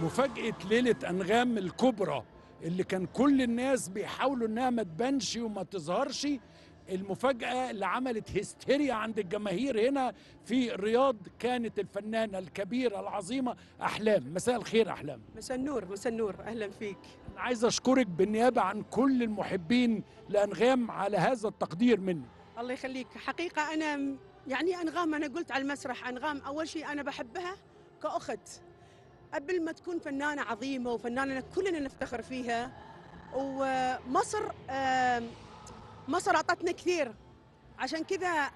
مفاجاه ليله انغام الكبرى اللي كان كل الناس بيحاولوا انها ما تبانش وما تظهرش المفاجأة اللي عملت هستيريا عند الجماهير هنا في الرياض كانت الفنانة الكبيرة العظيمة أحلام مساء الخير أحلام مساء النور مساء النور اهلا فيك أنا عايز أشكرك بالنيابة عن كل المحبين لأنغام على هذا التقدير مني الله يخليك حقيقه انا م- يعني انغام انا قلت على المسرح انغام اول شيء انا بحبها كاخت قبل ما تكون فنانه عظيمه وفنانه كلنا نفتخر فيها ومصر آم، مصر اعطتنا كثير عشان كذا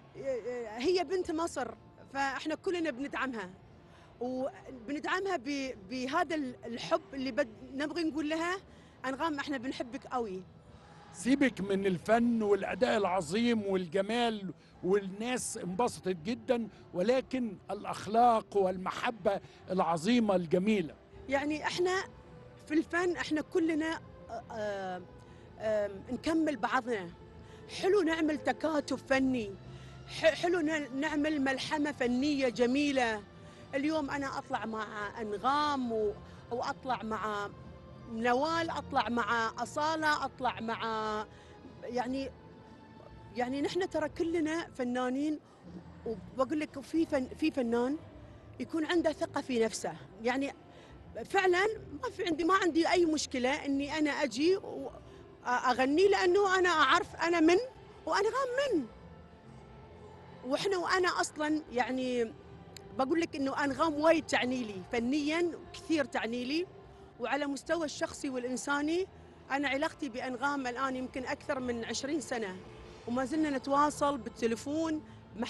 هي بنت مصر فاحنا كلنا بندعمها وبندعمها ب- بهذا الحب اللي بد نبغي نقول لها انغام احنا بنحبك قوي سيبك من الفن والأداء العظيم والجمال والناس انبسطت جدا ولكن الأخلاق والمحبة العظيمة الجميلة يعني احنا في الفن احنا كلنا آه، آه، نكمل بعضنا حلو نعمل تكاتف فني ح- حلو ن- نعمل ملحمة فنية جميلة اليوم أنا أطلع مع أنغام و- وأطلع مع نوال أطلع مع أصالة أطلع مع يعني يعني نحن ترى كلنا فنانين وبقول لك في فن في فنان يكون عنده ثقة في نفسه يعني فعلا ما في عندي ما عندي اي مشكله اني انا اجي واغني لانه انا اعرف انا من وانغام من واحنا وانا اصلا يعني بقول لك انه انغام وايد تعني لي فنيا كثير تعني لي وعلى مستوى الشخصي والانساني انا علاقتي بانغام الان يمكن اكثر من 20 سنه وما زلنا نتواصل بالتليفون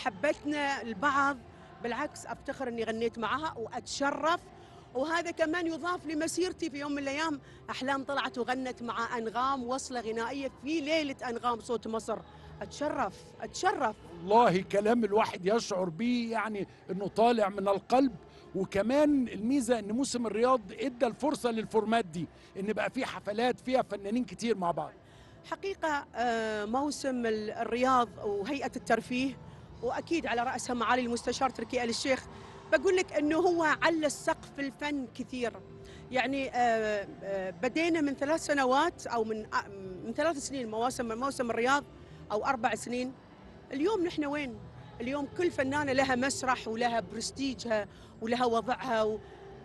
محبتنا لبعض بالعكس افتخر اني غنيت معها واتشرف وهذا كمان يضاف لمسيرتي في يوم من الايام احلام طلعت وغنت مع انغام وصله غنائيه في ليله انغام صوت مصر اتشرف اتشرف والله كلام الواحد يشعر بيه يعني انه طالع من القلب وكمان الميزه ان موسم الرياض ادى الفرصه للفورمات دي ان بقى في حفلات فيها فنانين كتير مع بعض حقيقه آه، موسم ال- الرياض وهيئه الترفيه واكيد على راسها معالي المستشار تركي ال الشيخ بقول لك انه هو على السقف الفن كثير يعني آه، آه، بدينا من ثلاث سنوات او من آه، من ثلاث سنين مواسم موسم الرياض او اربع سنين اليوم نحن وين؟ اليوم كل فنانه لها مسرح ولها برستيجها ولها وضعها و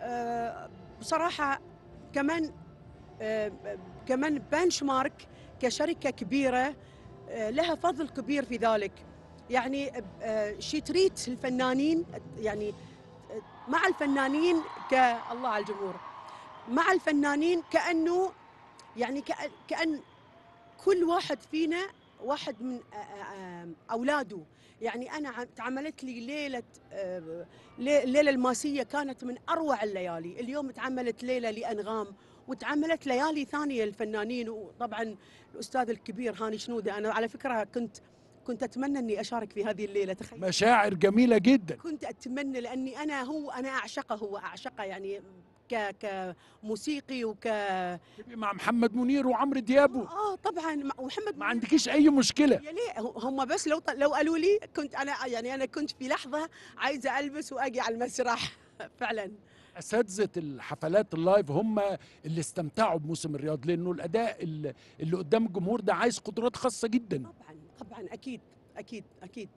آه، بصراحه كمان آه، كمان بنش مارك كشركه كبيره آه، لها فضل كبير في ذلك يعني شي تريت الفنانين يعني آه، مع الفنانين كالله على الجمهور مع الفنانين كانه يعني كأن, كأن كل واحد فينا واحد من آه، آه، اولاده يعني انا ع- تعملت لي ليله آه، لي- الليله الماسيه كانت من اروع الليالي اليوم تعملت ليله لانغام وتعملت ليالي ثانيه للفنانين وطبعا الاستاذ الكبير هاني شنوده انا على فكره كنت كنت اتمنى اني اشارك في هذه الليله تخيل مشاعر جميله جدا كنت اتمنى لاني انا هو انا اعشقه هو اعشقه يعني ك كموسيقي وك تبقي مع محمد منير وعمرو دياب اه طبعا م- ومحمد ما عندكيش اي مشكله يا ليه هم بس لو لو قالوا لي كنت انا يعني انا كنت في لحظه عايزه البس واجي على المسرح فعلا اساتذه الحفلات اللايف هم اللي استمتعوا بموسم الرياض لانه الاداء اللي اللي قدام الجمهور ده عايز قدرات خاصه جدا طبعا طبعا اكيد اكيد اكيد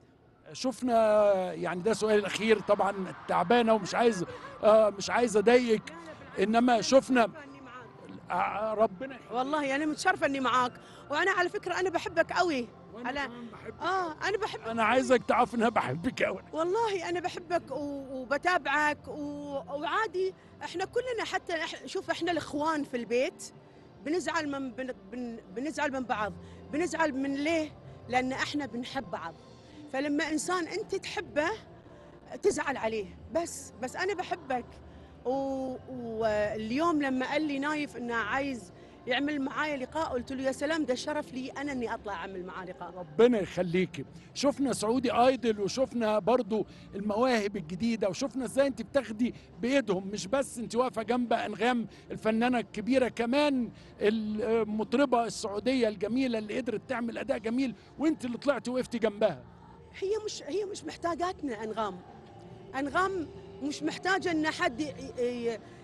شفنا يعني ده سؤال الاخير طبعا تعبانه ومش عايز آه مش عايز اضايقك انما شفنا إني معاك. آه ربنا يخليك. والله انا متشرفه اني معاك وانا على فكره انا بحبك قوي وأنا على كمان بحبك. اه انا بحبك انا عايزك تعرف ان انا بحبك قوي والله انا بحبك و- وبتابعك و- وعادي احنا كلنا حتى إح- شوف احنا الاخوان في البيت بنزعل من بن بن بنزعل من بعض بنزعل من ليه لان احنا بنحب بعض فلما انسان انت تحبه تزعل عليه بس بس انا بحبك و- واليوم لما قال لي نايف انه عايز يعمل معايا لقاء قلت له يا سلام ده شرف لي انا اني اطلع اعمل معاه لقاء ربنا يخليكي شفنا سعودي ايدل وشفنا برضو المواهب الجديده وشفنا ازاي انت بتاخدي بايدهم مش بس انت واقفه جنب انغام الفنانه الكبيره كمان المطربه السعوديه الجميله اللي قدرت تعمل اداء جميل وانت اللي طلعتي وقفتي جنبها هي مش هي مش محتاجاتنا انغام انغام مش محتاجه ان حد ي- ي-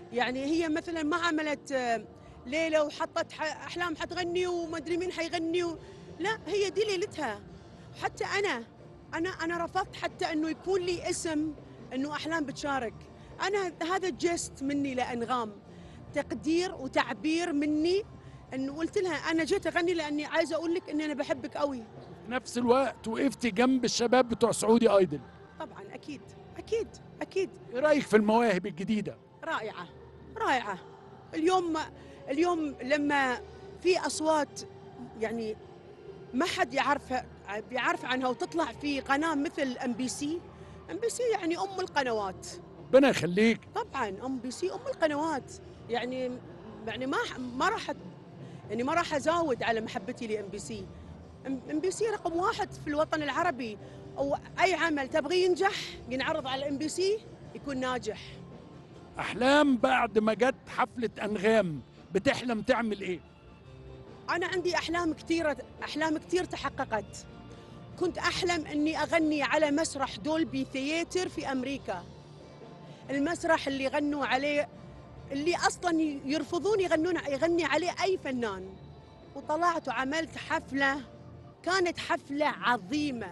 يعني هي مثلا ما عملت آه، ليله وحطت ح- احلام حتغني وما ادري مين حيغني و... لا هي دي ليلتها حتى انا انا انا رفضت حتى انه يكون لي اسم انه احلام بتشارك انا هذا جست مني لانغام تقدير وتعبير مني انه قلت لها انا جيت اغني لاني عايزه اقول لك اني انا بحبك قوي في نفس الوقت وقفتي جنب الشباب بتوع سعودي ايدل طبعا اكيد اكيد اكيد ايه رايك في المواهب الجديده رائعة رائعة اليوم اليوم لما في أصوات يعني ما حد يعرفها بيعرف عنها وتطلع في قناة مثل ام بي سي ام بي سي يعني أم القنوات ربنا يخليك طبعا ام بي سي أم القنوات يعني يعني ما ما راح يعني ما راح أزاود على محبتي لام بي سي ام بي سي رقم واحد في الوطن العربي أو أي عمل تبغي ينجح ينعرض على ام بي سي يكون ناجح احلام بعد ما جت حفله انغام بتحلم تعمل ايه أنا عندي أحلام كثيرة أحلام كثير تحققت كنت أحلم أني أغني على مسرح دولبي ثياتر في أمريكا المسرح اللي غنوا عليه اللي أصلا يرفضون يغنون يغني عليه أي فنان وطلعت وعملت حفلة كانت حفلة عظيمة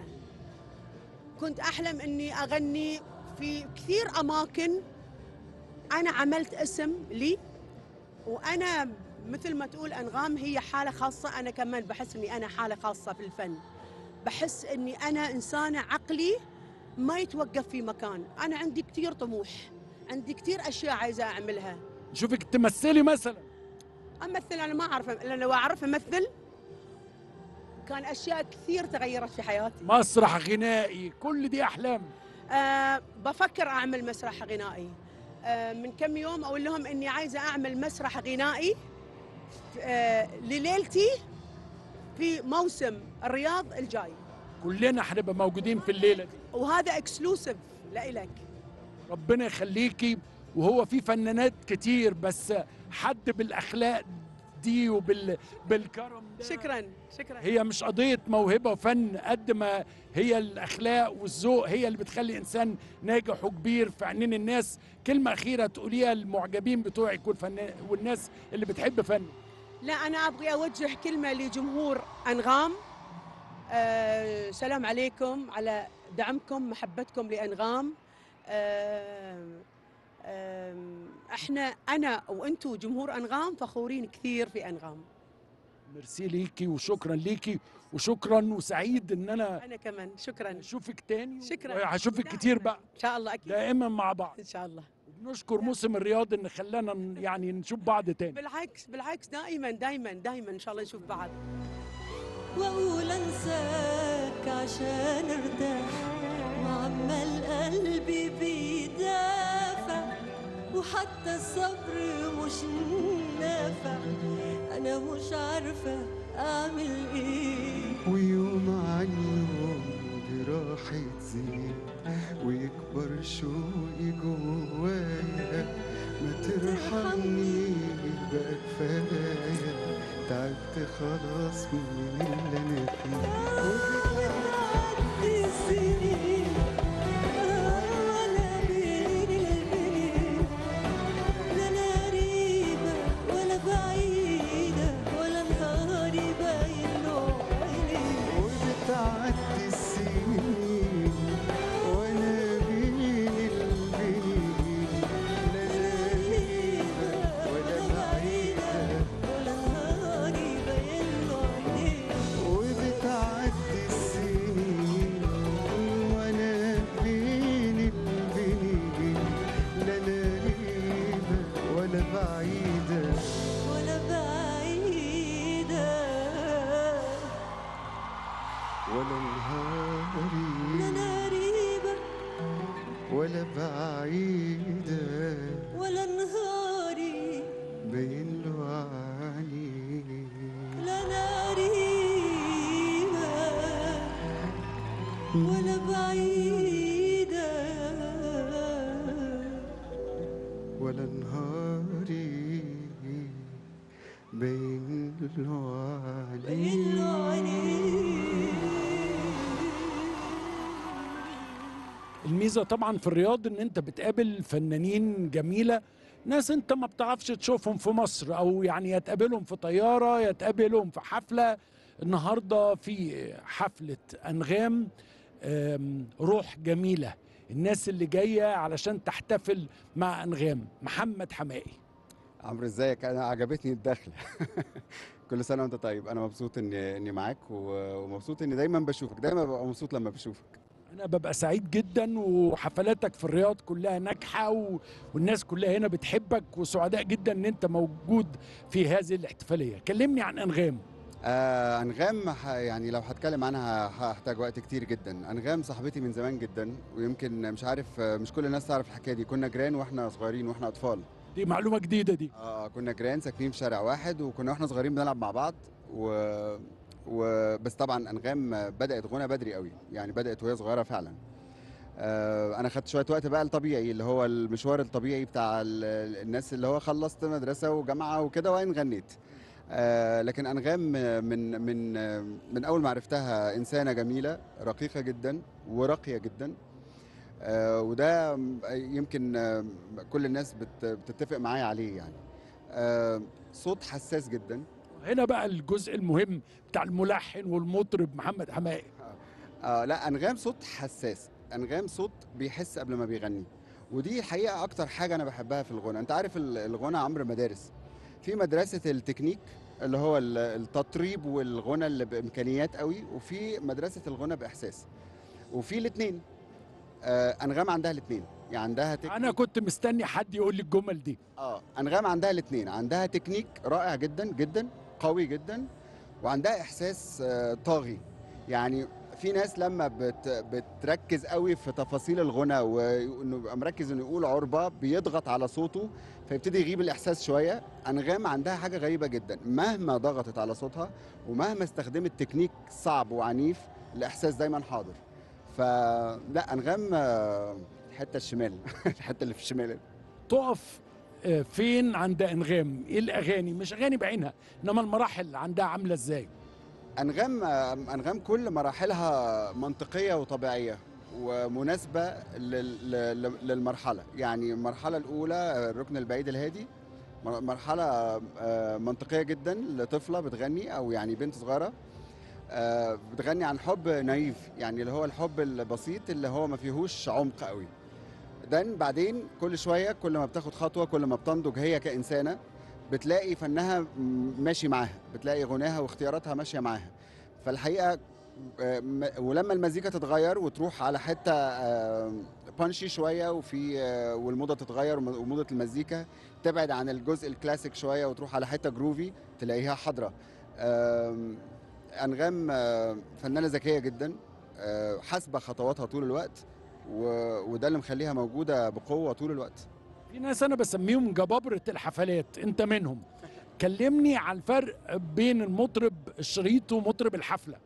كنت أحلم أني أغني في كثير أماكن أنا عملت اسم لي وأنا مثل ما تقول انغام هي حاله خاصه انا كمان بحس اني انا حاله خاصه في الفن بحس اني انا انسانه عقلي ما يتوقف في مكان انا عندي كثير طموح عندي كثير اشياء عايزه اعملها نشوفك تمثلي مثلا امثل انا ما اعرف لان لو اعرف امثل كان اشياء كثير تغيرت في حياتي مسرح غنائي كل دي احلام أه بفكر اعمل مسرح غنائي أه من كم يوم اقول لهم اني عايزه اعمل مسرح غنائي أه لليلتي في موسم الرياض الجاي كلنا هنبقى موجودين في الليله دي وهذا اكسلوسيف لإلك ربنا يخليكي وهو في فنانات كتير بس حد بالاخلاق دي وبال بالكرم ده شكرا شكرا هي مش قضيه موهبه وفن قد ما هي الاخلاق والذوق هي اللي بتخلي انسان ناجح وكبير في عينين الناس كلمه اخيره تقوليها للمعجبين بتوعك والفنان والناس اللي بتحب فن لا انا ابغي اوجه كلمه لجمهور انغام أه سلام عليكم على دعمكم محبتكم لانغام أه أه احنا انا وانتم جمهور انغام فخورين كثير في انغام ميرسي ليكي وشكرا ليكي وشكرا وسعيد ان انا انا كمان شكرا اشوفك تاني شكراً. وهشوفك كتير بقى ان شاء الله اكيد دائما مع بعض ان شاء الله بنشكر موسم الرياض ان خلانا ن- يعني نشوف بعض تاني بالعكس بالعكس دائما دائما دائما ان شاء الله نشوف بعض واقول انساك عشان ارتاح وعمال قلبي بيدافع وحتى الصبر مش نافع انا مش عارفه اعمل ايه ويوم عن يوم جراحي تزيد ويكبر شوقي جوايا ما ترحمني بقى كفاية تعبت خلاص من اللي انا فيه عدي السنين ولا بين البنين لا انا قريبه ولا بعيده ولا نهاري باين له عيني وبتعدي السنين وانا بين البنين لا غريبة ولا بعيدة ولا نهاري باين له عيني وبتعدي السنين وانا بين البنين لا قريبة ولا بعيدة ولا بعيده ولا لا نهاري انا قريبه ولا بعيدة ولا نهاري باين له عليك لا انا قريبه ولا بعيده ولا نهاري باين له باين له عليك الميزه طبعا في الرياض ان انت بتقابل فنانين جميله ناس انت ما بتعرفش تشوفهم في مصر او يعني يتقابلهم في طياره يتقابلهم في حفله النهارده في حفله انغام آم، روح جميله الناس اللي جايه علشان تحتفل مع انغام محمد حمائي عمرو ازيك انا عجبتني الدخله كل سنه وانت طيب انا مبسوط اني اني معاك و- ومبسوط اني دايما بشوفك دايما ببقى مبسوط لما بشوفك انا ببقى سعيد جدا وحفلاتك في الرياض كلها ناجحه و... والناس كلها هنا بتحبك وسعداء جدا ان انت موجود في هذه الاحتفاليه كلمني عن انغام آه انغام ح- يعني لو هتكلم عنها هحتاج وقت كتير جدا انغام صاحبتي من زمان جدا ويمكن مش عارف آه، مش كل الناس تعرف الحكايه دي كنا جيران واحنا صغيرين واحنا اطفال دي معلومه جديده دي اه كنا جيران ساكنين في شارع واحد وكنا واحنا صغيرين بنلعب مع بعض و... و... بس طبعا انغام بدات غنى بدري قوي يعني بدات وهي صغيره فعلا آه انا خدت شويه وقت بقى الطبيعي اللي هو المشوار الطبيعي بتاع ال- الناس اللي هو خلصت مدرسه وجامعه وكده وين غنيت آه لكن انغام من من من اول ما عرفتها انسانه جميله رقيقه جدا وراقيه جدا آه، وده يمكن آه، كل الناس بت- بتتفق معايا عليه يعني آه، صوت حساس جدا هنا بقى الجزء المهم بتاع الملحن والمطرب محمد حمائي آه لا انغام صوت حساس انغام صوت بيحس قبل ما بيغني ودي الحقيقه اكتر حاجه انا بحبها في الغنى انت عارف ال- الغنى عمرو مدارس في مدرسه التكنيك اللي هو ال- التطريب والغنى اللي بامكانيات قوي وفي مدرسه الغنى باحساس وفي الاثنين آه انغام عندها الاثنين يعني عندها تكنيك انا كنت مستني حد يقول لي الجمل دي اه انغام عندها الاثنين عندها تكنيك رائع جدا جدا قوي جدا وعندها احساس آه، طاغي يعني في ناس لما بت بتركز قوي في تفاصيل الغنى وانه يبقى مركز انه يقول عربه بيضغط على صوته فيبتدي يغيب الاحساس شويه انغام عندها حاجه غريبه جدا مهما ضغطت على صوتها ومهما استخدمت تكنيك صعب وعنيف الاحساس دايما حاضر فلا انغام آه، الحته الشمال الحته اللي في الشمال تقف آه، فين عند انغام ايه الاغاني مش اغاني بعينها انما المراحل عندها عامله ازاي انغام انغام كل مراحلها منطقيه وطبيعيه ومناسبه لل- لل- للمرحله يعني المرحله الاولى الركن البعيد الهادي مر- مرحله آه، منطقيه جدا لطفله بتغني او يعني بنت صغيره آه، بتغني عن حب نايف يعني اللي هو الحب البسيط اللي هو ما فيهوش عمق قوي ده بعدين كل شويه كل ما بتاخد خطوه كل ما بتنضج هي كانسانه بتلاقي فنها م- ماشي معاها بتلاقي غناها واختياراتها ماشيه معاها فالحقيقه آه، م- ولما المزيكا تتغير وتروح على حته آه، بانشي شويه وفي آه، والموضه تتغير وم- وموضه المزيكا تبعد عن الجزء الكلاسيك شويه وتروح على حته جروفي تلاقيها حاضره آم، انغام آه، فنانه ذكيه جدا آه، حاسبه خطواتها طول الوقت و- وده اللي مخليها موجوده بقوه طول الوقت في ناس انا بسميهم جبابره الحفلات انت منهم كلمني عن الفرق بين المطرب الشريط ومطرب الحفله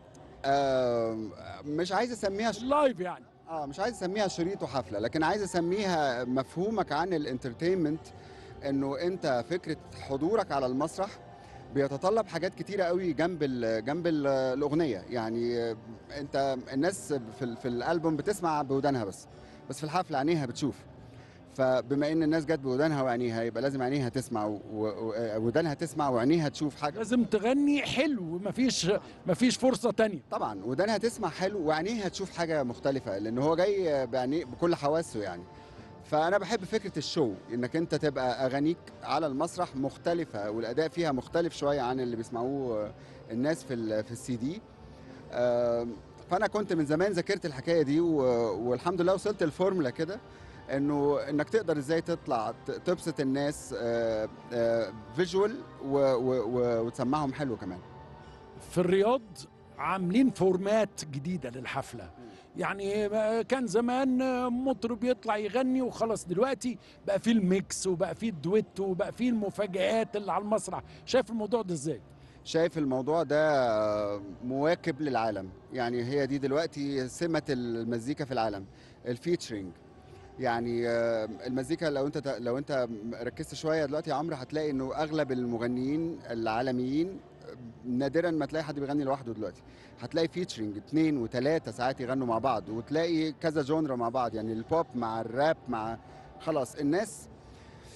آم، مش عايز اسميها ش... اللايف يعني اه مش عايز اسميها شريط وحفله لكن عايز اسميها مفهومك عن الانترتينمنت انه انت فكره حضورك على المسرح بيتطلب حاجات كتيره قوي جنب ال جنب ال الاغنيه يعني آه، انت الناس في ال- في الالبوم بتسمع بودانها بس بس في الحفله عينيها بتشوف فبما ان الناس جت بودانها وعينيها يبقى لازم عينيها تسمع و- و- ودانها تسمع وعينيها تشوف حاجه لازم تغني حلو مفيش مفيش فرصه تانية طبعا ودانها تسمع حلو وعينيها تشوف حاجه مختلفه لان هو جاي بعينيه بكل حواسه يعني فانا بحب فكره الشو انك انت تبقى اغانيك على المسرح مختلفه والاداء فيها مختلف شويه عن اللي بيسمعوه الناس في ال- في السي دي آم، فانا كنت من زمان ذاكرت الحكايه دي و- والحمد لله وصلت الفورمولا كده انه انك تقدر ازاي تطلع ت- تبسط الناس فيجوال وتسمعهم حلو كمان في الرياض عاملين فورمات جديده للحفله يعني كان زمان مطرب يطلع يغني وخلاص دلوقتي بقى فيه الميكس وبقى فيه الدويتو وبقى فيه المفاجآت اللي على المسرح شايف الموضوع ده ازاي شايف الموضوع ده مواكب للعالم يعني هي دي دلوقتي سمة المزيكا في العالم الفيتشرنج يعني آه، المزيكا لو انت لو انت ركزت شويه دلوقتي يا عمرو هتلاقي انه اغلب المغنيين العالميين نادرا ما تلاقي حد بيغني لوحده دلوقتي هتلاقي فيتشرنج اتنين وتلاته ساعات يغنوا مع بعض وتلاقي كذا جونرا مع بعض يعني البوب مع الراب مع خلاص الناس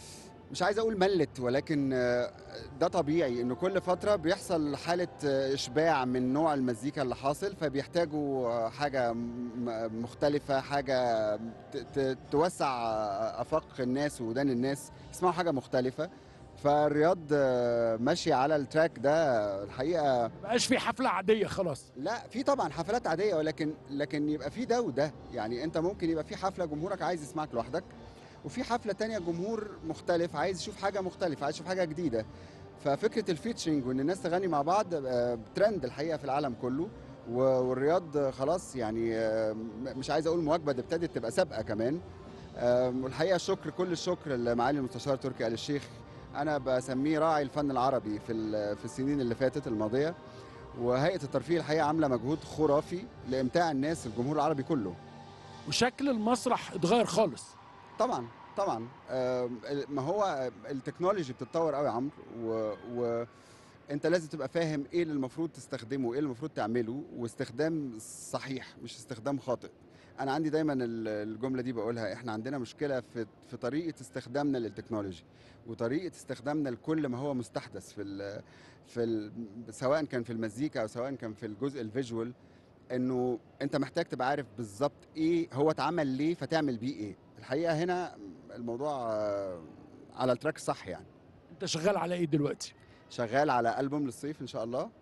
مش عايز اقول ملت ولكن آه، ده طبيعي انه كل فتره بيحصل حاله آه، اشباع من نوع المزيكا اللي حاصل فبيحتاجوا آه، حاجه م- مختلفه حاجه ت- ت- توسع آه، افاق الناس ودان الناس يسمعوا حاجه مختلفه فالرياض آه، ماشي على التراك ده الحقيقه ما بقاش في حفله عاديه خلاص لا في طبعا حفلات عاديه ولكن لكن يبقى في ده وده يعني انت ممكن يبقى في حفله جمهورك عايز يسمعك لوحدك وفي حفله تانية جمهور مختلف عايز يشوف حاجه مختلفه عايز يشوف حاجه جديده ففكره الفيتشنج وان الناس تغني مع بعض آه، ترند الحقيقه في العالم كله و- والرياض آه، خلاص يعني آه، م- مش عايز اقول مواكبه دي ابتدت تبقى سابقه كمان آه، والحقيقه الشكر كل الشكر لمعالي المستشار تركي آل الشيخ انا بسميه راعي الفن العربي في ال- في السنين اللي فاتت الماضيه وهيئه الترفيه الحقيقه عامله مجهود خرافي لامتاع الناس الجمهور العربي كله وشكل المسرح اتغير خالص طبعا طبعا آم، ما هو التكنولوجي بتتطور قوي يا عمرو و, و انت لازم تبقى فاهم ايه اللي المفروض تستخدمه وايه اللي المفروض تعمله واستخدام صحيح مش استخدام خاطئ انا عندي دايما ال- الجمله دي بقولها احنا عندنا مشكله في في طريقه استخدامنا للتكنولوجي وطريقه استخدامنا لكل ما هو مستحدث في ال في ال سواء كان في المزيكا او سواء كان في الجزء الفيجوال انه انت محتاج تبقى عارف بالظبط ايه هو اتعمل ليه فتعمل بيه ايه الحقيقه هنا الموضوع آه، على التراك الصح يعني انت شغال على ايه دلوقتي شغال على ألبوم للصيف إن شاء الله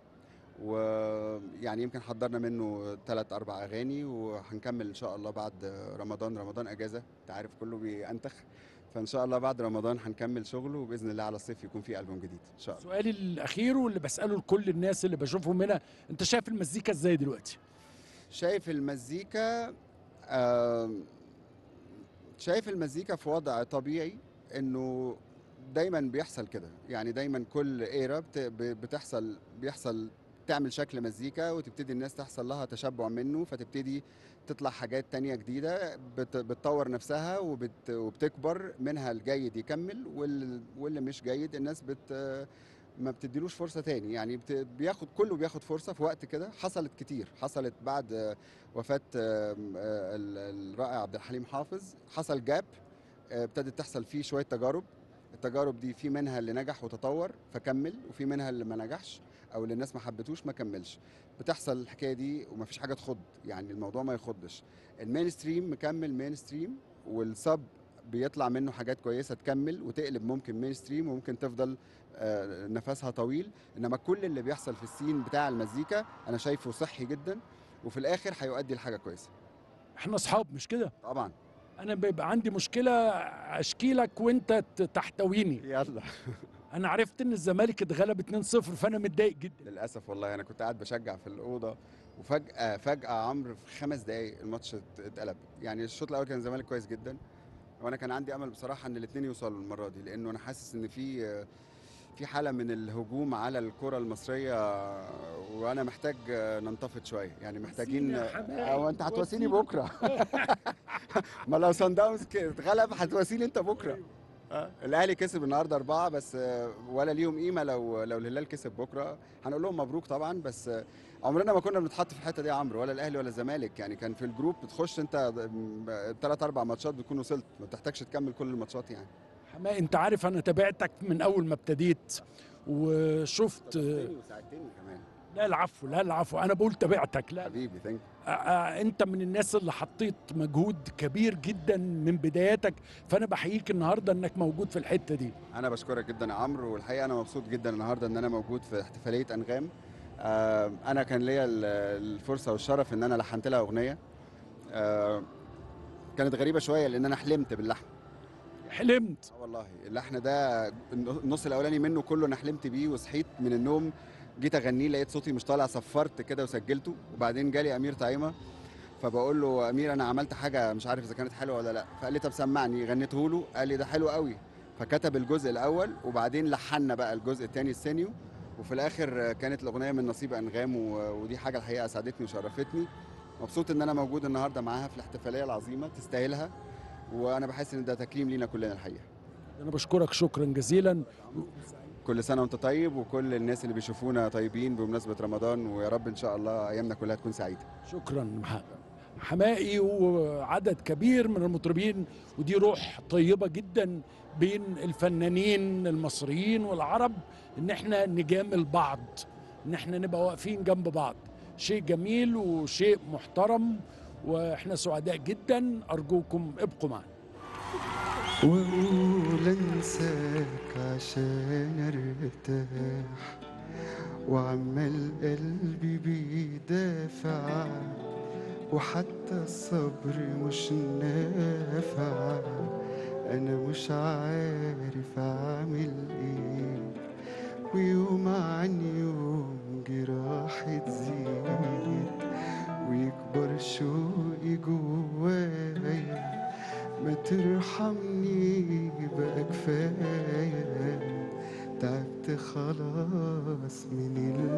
ويعني يمكن حضرنا منه ثلاث أربع أغاني وهنكمل إن شاء الله بعد رمضان رمضان أجازة أنت عارف كله بينتخ فإن شاء الله بعد رمضان هنكمل شغله وبإذن الله على الصيف يكون في ألبوم جديد إن شاء الله سؤالي الاخير واللي بساله لكل الناس اللي بشوفهم هنا انت شايف المزيكا ازاي دلوقتي شايف المزيكا آم، شايف المزيكا في وضع طبيعي انه دايما بيحصل كده يعني دايما كل ايرا بتحصل بيحصل تعمل شكل مزيكا وتبتدي الناس تحصل لها تشبع منه فتبتدي تطلع حاجات تانية جديدة بت- بتطور نفسها وبت وبتكبر منها الجيد يكمل وال- واللي مش جيد الناس بت ما بتديلوش فرصة تاني يعني بت- بياخد كله بياخد فرصة في وقت كده حصلت كتير حصلت بعد آه، وفاة آه، آه، ال- الرائع عبد الحليم حافظ حصل جاب آه، ابتدت تحصل فيه شوية تجارب التجارب دي في منها اللي نجح وتطور فكمل وفي منها اللي ما نجحش او اللي الناس ما حبتوش ما كملش بتحصل الحكايه دي وما فيش حاجه تخض يعني الموضوع ما يخضش المين ستريم مكمل مين ستريم والسب بيطلع منه حاجات كويسه تكمل وتقلب ممكن مين ستريم وممكن تفضل آه، نفسها طويل انما كل اللي بيحصل في السين بتاع المزيكا انا شايفه صحي جدا وفي الاخر هيؤدي لحاجه كويسه احنا اصحاب مش كده طبعا انا بيبقى عندي مشكله اشكي لك وانت ت- تحتويني يلا انا عرفت ان الزمالك اتغلب 2-0 فانا متضايق جدا للاسف والله انا كنت قاعد بشجع في الاوضه وفجاه فجاه عمرو في خمس دقائق الماتش ات- اتقلب يعني الشوط الاول كان الزمالك كويس جدا وانا كان عندي امل بصراحه ان الاثنين يوصلوا المره دي لانه انا حاسس ان في في حاله من الهجوم على الكره المصريه وانا محتاج ننتفض شويه يعني محتاجين وسينا يا حبايب، او انت هتواسيني وسينا. بكره ما لو سان داونز ك- اتغلب هتواسيني انت بكره آه، الاهلي كسب النهارده اربعه بس آه، ولا ليهم قيمه لو لو الهلال كسب بكره هنقول لهم مبروك طبعا بس آه، عمرنا ما كنا بنتحط في الحته دي يا عمرو ولا الاهلي ولا الزمالك يعني كان في الجروب بتخش انت ثلاث اربع ماتشات بتكون وصلت ما بتحتاجش تكمل كل الماتشات يعني حماقي انت عارف انا تابعتك من اول ما ابتديت وشفت وساعدتني كمان لا العفو لا العفو انا بقول تابعتك لا حبيبي ثانك آه، آه، انت من الناس اللي حطيت مجهود كبير جدا من بداياتك فانا بحييك النهارده انك موجود في الحته دي انا بشكرك جدا يا عمرو والحقيقه انا مبسوط جدا النهارده ان انا موجود في احتفاليه انغام آه، انا كان ليا ال- الفرصه والشرف ان انا لحنت لها اغنيه آه، كانت غريبه شويه لان انا حلمت باللحن حلمت اه والله اللحن ده النص الاولاني منه كله انا حلمت بيه وصحيت من النوم جيت اغنيه لقيت صوتي مش طالع صفرت كده وسجلته وبعدين جالي امير طعيمه فبقول له امير انا عملت حاجه مش عارف اذا كانت حلوه ولا لا فقال لي طب سمعني غنيته له قال لي ده حلو قوي فكتب الجزء الاول وبعدين لحنا بقى الجزء الثاني السينيو وفي الاخر كانت الاغنيه من نصيب انغام و- ودي حاجه الحقيقه اسعدتني وشرفتني مبسوط ان انا موجود النهارده معاها في الاحتفاليه العظيمه تستاهلها وانا بحس ان ده تكريم لينا كلنا الحقيقه انا بشكرك شكرا جزيلا كل سنه وانت طيب وكل الناس اللي بيشوفونا طيبين بمناسبه رمضان ويا رب ان شاء الله ايامنا كلها تكون سعيده شكرا محمد حمائي وعدد كبير من المطربين ودي روح طيبة جدا بين الفنانين المصريين والعرب ان احنا نجامل بعض ان احنا نبقى واقفين جنب بعض شيء جميل وشيء محترم واحنا سعداء جدا ارجوكم ابقوا معنا واقول انساك عشان ارتاح وعمال قلبي بيدافع وحتى الصبر مش نافع انا مش عارف اعمل ايه ويوم عن يوم جراحي تزيد ويكبر شوقي جوايا ما ترحمني بقى كفاية تعبت خلاص من